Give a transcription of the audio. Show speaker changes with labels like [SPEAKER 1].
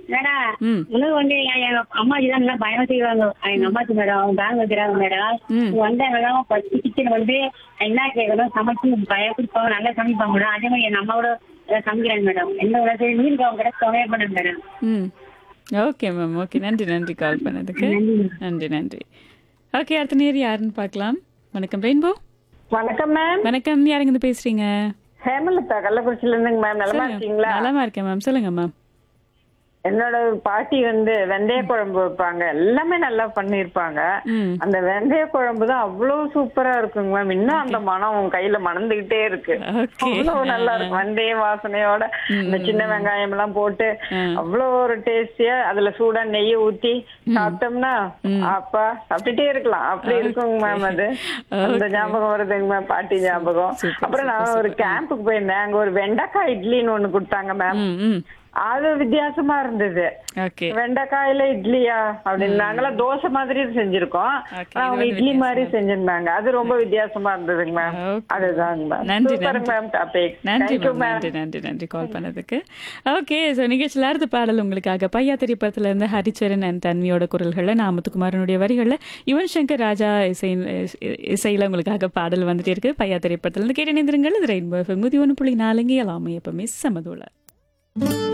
[SPEAKER 1] Madam
[SPEAKER 2] ம்
[SPEAKER 1] உனக்கு வந்து என் எங்க அம்மாஜி தான் நல்லா பயமா செய்வாங்க எங்க அம்மாச்சி மேடம் அவங்க பேங்க் வைக்கிறாங்க மேடம்
[SPEAKER 2] ம்.
[SPEAKER 1] வந்தா மேடம் ஃபர்ஸ்ட் கிச்சன் வந்து என்ன கேட்கணும் சமைச்சு பயம் கொடுப்பாங்க நல்லா சமைப்பாங்க மேடம் அதே மாதிரி என் அம்மாவோட எல்லாம் சமைக்கிறாங்க மேடம் என்ன ஒரு சரி மீன் அவங்க கிட்ட சமையல் பண்ண மேடம்
[SPEAKER 2] ம் ஓகே மேம் ஓகே நன்றி நன்றி கால் பண்ணதுக்கு நன்றி நன்றி ஓகே அடுத்த நேர் யாருன்னு பார்க்கலாம் வணக்கம் ரெயின்போ
[SPEAKER 3] வணக்கம் மேம்
[SPEAKER 2] வணக்கம் யாருங்க இருந்து பேசுறீங்க
[SPEAKER 3] ஹேமலதா கள்ளக்குறிச்சில இருந்துங்க மேம் நலமா இருக்கீங்களா
[SPEAKER 2] நலமா இருக்கேன் மேம் சொல்லுங்க மேம்
[SPEAKER 3] என்னோட பாட்டி வந்து வெந்தய குழம்பு வைப்பாங்க எல்லாமே நல்லா பண்ணிருப்பாங்க
[SPEAKER 2] ம்
[SPEAKER 3] அந்த வெந்தய குழம்பு தான் அவ்வளவு சூப்பரா இருக்குங்க மேம் இன்னும் அந்த மனம் உன் கையில மணந்துகிட்டே இருக்கு
[SPEAKER 2] ஓகே
[SPEAKER 3] அவ்வளவு நல்லா இருக்கும் வெந்தய வாசனையோட அந்த சின்ன வெங்காயம் எல்லாம் போட்டு
[SPEAKER 2] ஆ.
[SPEAKER 3] அவ்வளவு ஒரு டேஸ்டியா அதுல சூடா நெய்ய ஊத்தி சாப்பிட்டோம்னா அப்பா சாப்பிட்டுட்டே இருக்கலாம் அப்படி இருக்குங்க மேம் அது அந்த ஞாபகம் வருதுங்க மேம் பாட்டி ஞாபகம்
[SPEAKER 2] Super,
[SPEAKER 3] அப்புறம் நான் ஒரு கேம்புக்கு போயிருந்தேன் அங்க ஒரு வெண்டைக்காய் இட்லின்னு ஒண்ணு கொடுத்தாங்க மேம்
[SPEAKER 2] ம் ம்
[SPEAKER 3] அது வித்தியாசமா இருந்தது
[SPEAKER 2] ஓகே
[SPEAKER 3] வெண்டைக்காயில இட்லியா அப்படின்னு நாங்களாம் தோசை மாதிரி செஞ்சிருக்கோம்
[SPEAKER 2] Okay,
[SPEAKER 3] ஆனா அவங்க
[SPEAKER 2] இது வந்து
[SPEAKER 3] இட்லி மாதிரி செஞ்சிருந்தாங்க அது ரொம்ப வித்தியாசமா இருந்ததுங்க மேம்
[SPEAKER 2] Okay.
[SPEAKER 3] அதுதாங்க மேம்
[SPEAKER 2] நன்றி,
[SPEAKER 3] சூப்பர்
[SPEAKER 2] நன்றி.
[SPEAKER 3] மேம் டாபிக்
[SPEAKER 2] நன்றி
[SPEAKER 3] தேங்க்யூ
[SPEAKER 2] மேம்
[SPEAKER 3] மேம்
[SPEAKER 2] நன்றி நன்றி நன்றி கால் பண்ணதுக்கு ஓகே ஸோ நிகழ்ச்சியில் அடுத்த பாடல் உங்களுக்காக பையா திரைப்படத்துல இருந்து ஹரிச்சரன் அண்ட் தன்வியோட குரல்களில் நாமத்துக்குமாரனுடைய வரிகளில் யுவன் சங்கர் ராஜா இசை இசையில் உங்களுக்காக பாடல் வந்துட்டே இருக்கு பையா திரைப்படத்துல இருந்து கேட்டு நிந்திருங்கள் இது ரெயின்போ எஃப்எம் நூற்றி ஒன்று புள்ளி நாலுங்க எல்லாமே எப்பவுமே சமதோல